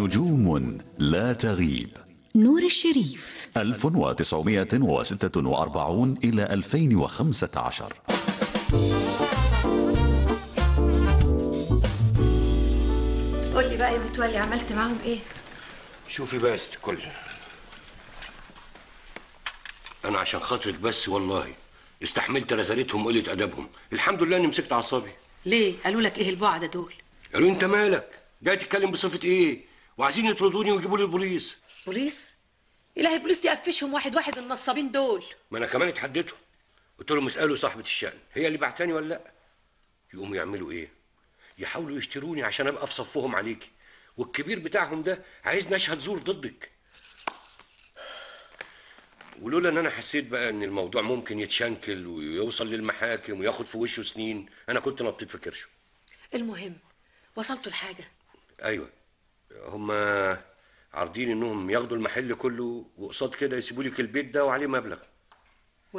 نجوم لا تغيب نور الشريف 1946 إلى 2015 قول لي بقى يا متولي عملت معاهم ايه شوفي بقى يا ست الكل انا عشان خاطرك بس والله استحملت رزالتهم وقله ادبهم الحمد لله اني مسكت اعصابي ليه قالوا لك ايه البعد دول قالوا انت مالك جاي تتكلم بصفه ايه وعايزين يطردوني ويجيبوا لي البوليس بوليس الهي بوليس يقفشهم واحد واحد النصابين دول ما انا كمان اتحديتهم قلت لهم اسالوا صاحبه الشأن هي اللي بعتني ولا لا يقوموا يعملوا ايه يحاولوا يشتروني عشان ابقى في صفهم عليكي والكبير بتاعهم ده عايزني اشهد زور ضدك ولولا ان انا حسيت بقى ان الموضوع ممكن يتشنكل ويوصل للمحاكم وياخد في وشه سنين انا كنت نطيت في كرشه المهم وصلتوا لحاجه ايوه هما عارضين انهم ياخدوا المحل كله وقصاد كده يسيبوا لك البيت ده وعليه مبلغ